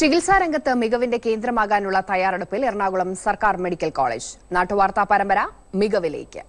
ചികിത്സാ രംഗത്ത് മികവിന്റെ കേന്ദ്രമാകാനുള്ള തയ്യാറെടുപ്പിൽ എറണാകുളം സർക്കാർ മെഡിക്കൽ കോളേജ് നാട്ടുവാർത്താ പരമ്പര മികവിലേക്ക്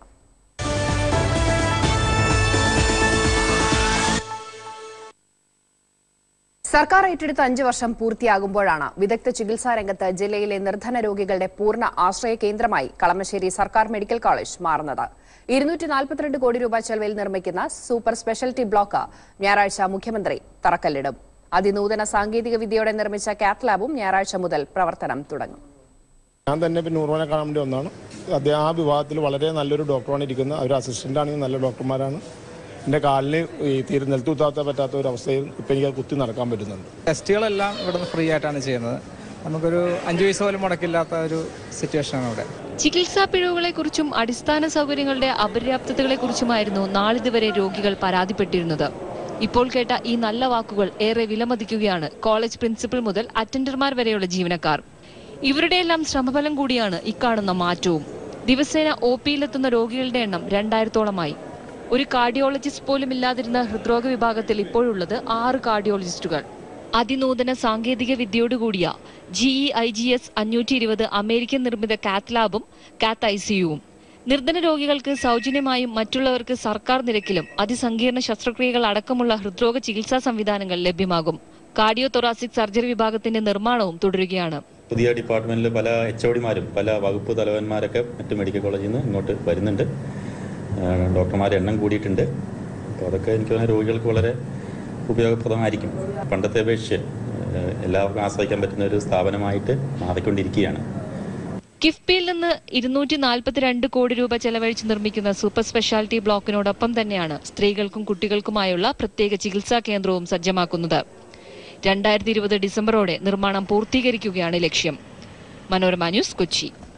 സർക്കാർ ഏറ്റെടുത്ത അഞ്ച് വർഷം പൂർത്തിയാകുമ്പോഴാണ് വിദഗ്ധ ചികിത്സാ രംഗത്ത് ജില്ലയിലെ നിർധന രോഗികളുടെ പൂർണ്ണ ആശ്രയ കേന്ദ്രമായി കളമശ്ശേരി സർക്കാർ മെഡിക്കൽ കോളേജ് മാറുന്നത് ഇരുന്നൂറ്റി നാൽപ്പത്തിരണ്ട് കോടി രൂപ ചെലവിൽ നിർമ്മിക്കുന്ന സൂപ്പർ സ്പെഷ്യാലിറ്റി ബ്ലോക്ക് ഞായറാഴ്ച മുഖ്യമന്ത്രി തറക്കല്ലിടും അതിനൂതന സാങ്കേതിക വിദ്യയോടെ നിർമ്മിച്ച കാത്ത് ലാബും ഞായറാഴ്ച മുതൽ പ്രവർത്തനം തുടങ്ങും ഞാൻ തന്നെ പിന്നെ നൂറുമനെ കാണാൻ വേണ്ടി വന്നതാണ് അദ്ദേഹം ആ വിഭാഗത്തിൽ വളരെ നല്ലൊരു ഡോക്ടറാണ് ഇരിക്കുന്നത് അവർ അസിസ്റ്റന്റ് ആണെങ്കിൽ നല്ല ഡോക്ടർമാരാണ് എൻ്റെ കാലിന് ഈ തീരെ നിലത്തുത്താത്ത പറ്റാത്ത ഒരു അവസ്ഥയിൽ ഇപ്പം എനിക്ക് അത് കുത്തി നടക്കാൻ പറ്റുന്നുണ്ട് ടെസ്റ്റുകളെല്ലാം ഇവിടുന്ന് ഫ്രീ ആയിട്ടാണ് ചെയ്യുന്നത് നമുക്കൊരു അഞ്ച് പൈസ പോലും മുടക്കില്ലാത്ത ഒരു സിറ്റുവേഷനാണ് ഇവിടെ ചികിത്സാ പിഴവുകളെക്കുറിച്ചും അടിസ്ഥാന സൗകര്യങ്ങളുടെ അപര്യാപ്തതകളെക്കുറിച്ചുമായിരുന്നു നാളിതുവരെ രോഗികൾ പരാതിപ്പെട്ടിരുന്നത് ഇപ്പോൾ കേട്ട ഈ നല്ല വാക്കുകൾ ഏറെ വിലമതിക്കുകയാണ് കോളേജ് പ്രിൻസിപ്പൽ മുതൽ അറ്റൻഡർമാർ വരെയുള്ള ജീവനക്കാർ ഇവരുടെയെല്ലാം ശ്രമഫലം കൂടിയാണ് ഇക്കാണുന്ന മാറ്റവും ദിവസേന ഒ പിയിലെത്തുന്ന രോഗികളുടെ എണ്ണം രണ്ടായിരത്തോളമായി ഒരു കാർഡിയോളജിസ്റ്റ് പോലും ഇല്ലാതിരുന്ന ഹൃദ്രോഗ വിഭാഗത്തിൽ ഇപ്പോഴുള്ളത് ആറ് കാർഡിയോളജിസ്റ്റുകൾ അതിനൂതന സാങ്കേതിക വിദ്യയോടുകൂടിയ ജിഇ ഐ ജി എസ് അഞ്ഞൂറ്റി ഇരുപത് അമേരിക്കൻ നിർമ്മിത കാത്ത് ലാബും കാത്ത് ഐ സിയുവും നിർധന രോഗികൾക്ക് സൗജന്യമായും മറ്റുള്ളവർക്ക് സർക്കാർ നിരക്കിലും അതിസങ്കീർണ ശസ്ത്രക്രിയകൾ അടക്കമുള്ള ഹൃദ്രോഗ ചികിത്സാ സംവിധാനങ്ങൾ ലഭ്യമാകും കാർഡിയോ തൊറാസിക് സർജറി വിഭാഗത്തിന്റെ നിർമ്മാണവും തുടരുകയാണ് പുതിയ ഡിപ്പാർട്ട്മെന്റിൽ പല എച്ച് ഒഡിമാരും പല വകുപ്പ് തലവന്മാരൊക്കെ മറ്റ് മെഡിക്കൽ കോളേജിൽ നിന്ന് ഇങ്ങോട്ട് വരുന്നുണ്ട് ആ, ഡോക്ടർമാരുടെ എണ്ണം കൂടിയിട്ടുണ്ട് അപ്പോൾ അതൊക്കെ എനിക്ക് തോന്നുന്നു രോഗികൾക്ക് വളരെ ഉപയോഗപ്രദമായിരിക്കും പണ്ടത്തെ അപേക്ഷിച്ച് ആ, എല്ലാവർക്കും ആശ്രയിക്കാൻ പറ്റുന്ന ഒരു സ്ഥാപനമായിട്ട് മാറിക്കൊണ്ടിരിക്കുകയാണ് കിഫ്ബിയിൽ നിന്ന് ഇരുന്നൂറ്റി നാൽപ്പത്തിരണ്ട് കോടി രൂപ ചെലവഴിച്ച് നിർമ്മിക്കുന്ന സൂപ്പർ സ്പെഷ്യാലിറ്റി ബ്ലോക്കിനോടൊപ്പം തന്നെയാണ് സ്ത്രീകൾക്കും കുട്ടികൾക്കുമായുള്ള പ്രത്യേക ചികിത്സാ കേന്ദ്രവും സജ്ജമാക്കുന്നത് രണ്ടായിരത്തി ഇരുപത് ഡിസംബറോടെ നിർമ്മാണം പൂർത്തീകരിക്കുകയാണ് ലക്ഷ്യം മനോരമ ന്യൂസ് കൊച്ചി